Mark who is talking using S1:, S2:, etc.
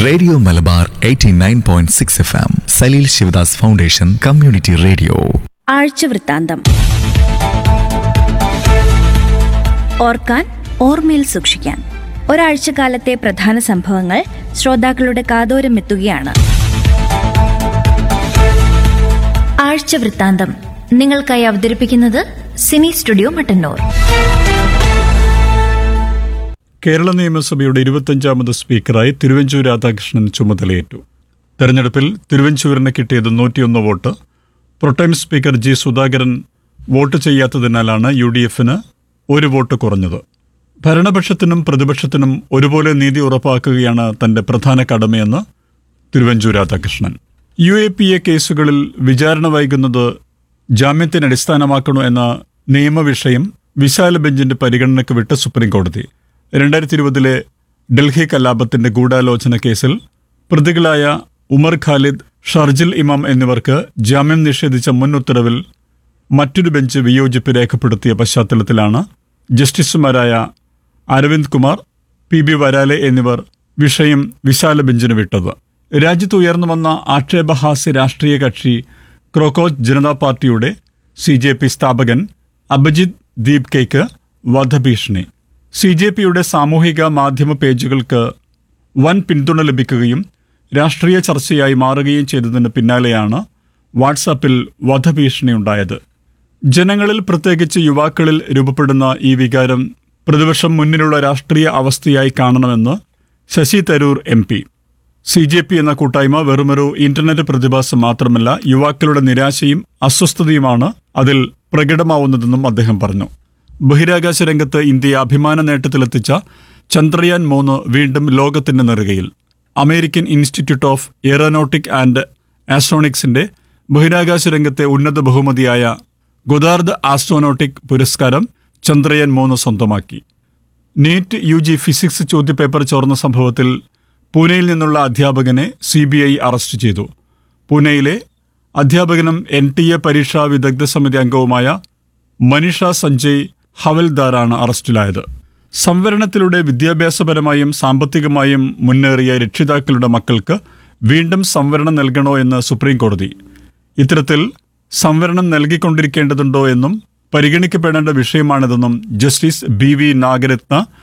S1: radio Malabar 89.6 F M Saleel Shivadas foundation community radio
S2: ആഴ്ചവൃത്താന്തം ഓർക്കാൻ ഓർമ്മയിൽ സൂക്ഷിക്കാൻ ഒരാഴ്ചക്കാലത്തെ പ്രധാന സംഭവങ്ങൾ ശ്രോതാക്കളുടെ കാതോരം എത്തുകയാണ് ആഴ്ചവൃത്താന്തം നിങ്ങൾക്കായി അവതരിപ്പിക്കുന്നത് സിനി സ്റ്റുഡിയോ മട്ടന്നൂർ
S3: കേരള നിയമസഭയുടെ ഇരുപത്തഞ്ചാമത് സ്പീക്കറായി തിരുവഞ്ചൂർ രാധാകൃഷ്ണൻ ചുമതലയേറ്റു തെരഞ്ഞെടുപ്പിൽ തിരുവഞ്ചൂരിന് കിട്ടിയത് നൂറ്റിയൊന്ന് vote pro tem speaker G Sudhakaran vote ചെയ്യാത്തതിനാലാണ് യു ഡി എഫിന് ഒരു വോട്ട് കുറഞ്ഞത് ഭരണപക്ഷത്തിനും പ്രതിപക്ഷത്തിനും ഒരുപോലെ നീതി ഉറപ്പാക്കുകയാണ് തന്റെ പ്രധാന കടമയെന്ന് Thiruvanchoor Radhakrishnan U A P A കേസുകളിൽ വിചാരണ വൈകുന്നത് ജാമ്യത്തിന് അടിസ്ഥാനമാക്കണോ എന്ന നിയമവിഷയം വിശാല ബെഞ്ചിന്റെ പരിഗണനയ്ക്ക് വിട്ട സുപ്രീം കോടതി രണ്ടായിരത്തി ഇരുപതിലെ ഡൽഹി കലാപത്തിന്റെ ഗൂഢാലോചന കേസിൽ പ്രതികളായ ഉമർ ഖാലിദ് ഷർജിൽ ഇമാം എന്നിവർക്ക് ജാമ്യം നിഷേധിച്ച മുൻ ഉത്തരവിൽ മറ്റൊരു ബെഞ്ച് വിയോജിപ്പ് രേഖപ്പെടുത്തിയ പശ്ചാത്തലത്തിലാണ് ജസ്റ്റിസുമാരായ അരവിന്ദ് കുമാർ പി ബി വരാലെ എന്നിവർ വിഷയം വിശാല ബെഞ്ചിന് വിട്ടത് രാജ്യത്ത് ഉയർന്നു വന്ന ആക്ഷേപഹാസ്യ രാഷ്ട്രീയ കക്ഷി ക്രോക്കോച്ച് ജനതാ പാർട്ടിയുടെ സി ജെ പി സ്ഥാപകൻ അഭിജിത് ദീപ് കെയ്ക്ക് വധഭീഷണി സി ജെ പിയുടെ സാമൂഹിക മാധ്യമ പേജുകൾക്ക് വൻ പിന്തുണ ലഭിക്കുകയും രാഷ്ട്രീയ ചർച്ചയായി മാറുകയും ചെയ്തതിന് പിന്നാലെയാണ് വാട്സാപ്പിൽ വധഭീഷണിയുണ്ടായത് ജനങ്ങളിൽ പ്രത്യേകിച്ച് യുവാക്കളിൽ രൂപപ്പെടുന്ന ഈ വികാരം പ്രതിപക്ഷം മുന്നിലുള്ള രാഷ്ട്രീയ അവസ്ഥയായി കാണണമെന്ന് Shashi Tharoor M P C J P എന്ന കൂട്ടായ്മ വെറുമൊരു ഇന്റർനെറ്റ് പ്രതിഭാസം മാത്രമല്ല യുവാക്കളുടെ നിരാശയും അസ്വസ്ഥതയുമാണ് അതിൽ പ്രകടമാവുന്നതെന്നും അദ്ദേഹം പറഞ്ഞു ബഹിരാകാശ രംഗത്ത് ഇന്ത്യയെ അഭിമാന നേട്ടത്തിലെത്തിച്ച ചന്ദ്രയാൻ മൂന്ന് വീണ്ടും ലോകത്തിന്റെ നെറുകയിൽ American institute of aeronautic and ആസ്ട്രോണിക്സിന്റെ ബഹിരാകാശ രംഗത്തെ ഉന്നത ബഹുമതിയായ ഗൊദാർദ് ആസ്ട്രോനോട്ടിക് പുരസ്കാരം ചന്ദ്രയാൻ മൂന്ന് സ്വന്തമാക്കി നീറ്റ് യു ജി ഫിസിക്സ് ചോദ്യപേപ്പർ ചോർന്ന സംഭവത്തിൽ പൂനെയിൽ നിന്നുള്ള അധ്യാപകനെ സി ബി ഐ അറസ്റ്റ് ചെയ്തു പൂനെയിലെ അധ്യാപകനും എൻ ടി എ പരീക്ഷാ വിദഗ്ധ സമിതി അംഗവുമായ മനീഷ സഞ്ജയ് ഹവൽദാറാണ് അറസ്റ്റിലായത് സംവരണത്തിലൂടെ വിദ്യാഭ്യാസപരമായും സാമ്പത്തികമായും മുന്നേറിയ രക്ഷിതാക്കളുടെ മക്കൾക്ക് വീണ്ടും സംവരണം നൽകണോ എന്ന് സുപ്രീം കോടതി ഇത്തരത്തിൽ സംവരണം നൽകിക്കൊണ്ടിരിക്കേണ്ടതുണ്ടോ എന്നും പരിഗണിക്കപ്പെടേണ്ട വിഷയമാണിതെന്നും ജസ്റ്റിസ് ബി വി നാഗരത്ന